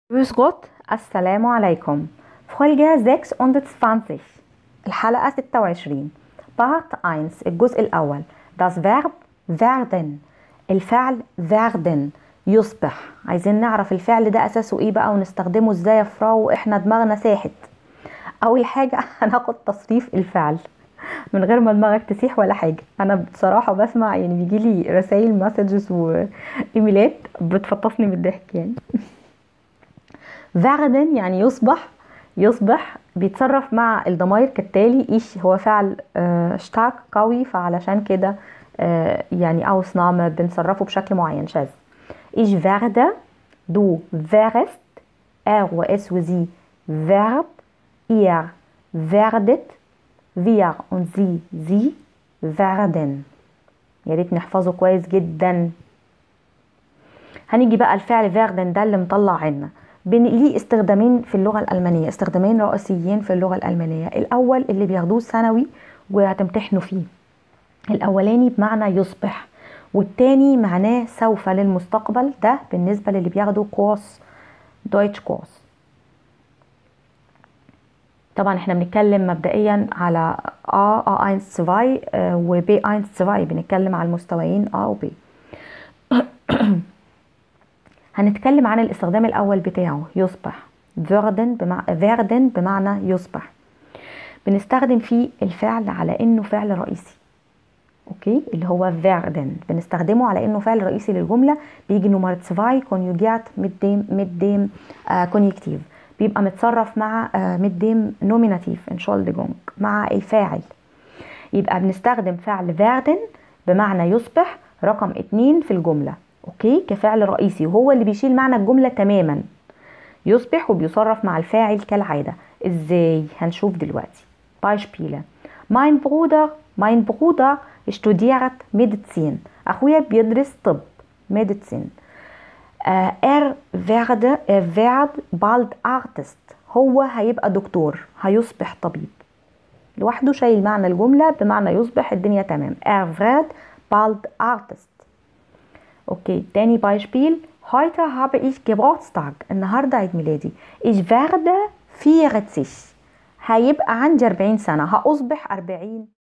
Grüß Gott, السلام عليكم. Folge 26 الحلقة 26 Part 1 الجزء الأول Das Verb werden الفعل werden يصبح عايزين نعرف الفعل ده أساسه إيه بقى ونستخدمه إزاي يا فراو إحنا دماغنا ساحت أول حاجة هناخد تصريف الفعل من غير ما دماغك تسيح ولا حاجة أنا بصراحة بسمع يعني بيجيلي رسائل مسجز وإيميلات بتفطسني بالضحك يعني werden يعني يصبح يصبح بيتصرف مع الضمائر كالتالي ايش هو فعل اشتاك قوي فعلشان كده آه، يعني ausnahme بنصرفه بشكل معين شاذ ich werde du wärst er و es و sie verb ihr werdet wir und sie sie werden يا ريت نحفظه كويس جدا هنيجي بقى الفعل werden ده اللي مطلع عنا بن- ليه استخدامين في اللغة الألمانية استخدامين رئيسيين في اللغة الألمانية الأول اللي بياخدوه ثانوي وهتمتحنوا فيه الأولاني بمعنى يصبح والتاني معناه سوف للمستقبل ده بالنسبة للي بياخدوا كورس دويتش كورس طبعا احنا بنتكلم مبدئيا على A A1 2 و B1 2 بنتكلم على المستويين A و B هنتكلم عن الاستخدام الأول بتاعه يصبح werden بمع... werden بمعنى يصبح بنستخدم فيه الفعل على إنه فعل رئيسي اوكي اللي هو werden بنستخدمه على إنه فعل رئيسي للجملة بيجي نمرة 2 conjugate mit dem mit dem آه conjunctive بيبقى متصرف مع آه mit dem nominative Entschuldigung مع الفاعل يبقى بنستخدم فعل werden بمعنى يصبح رقم اتنين في الجملة اوكي كفعل رئيسي وهو اللي بيشيل معنى الجملة تماما يصبح وبيصرف مع الفاعل كالعادة ازاي هنشوف دلوقتي Beispiele mein Bruder mein Bruder studiert Medizin اخويا بيدرس طب Medizin آه er werde er wird bald Artist هو هيبقى دكتور هيصبح طبيب لوحده شايل معنى الجملة بمعنى يصبح الدنيا تمام er wird bald Artist Okay, تاني Beispiel. Heute habe ich Geburtstag. النهاردة عيد ميلادي. Ich werde 40. هيبقى عندي 40 سنة. هأصبح 40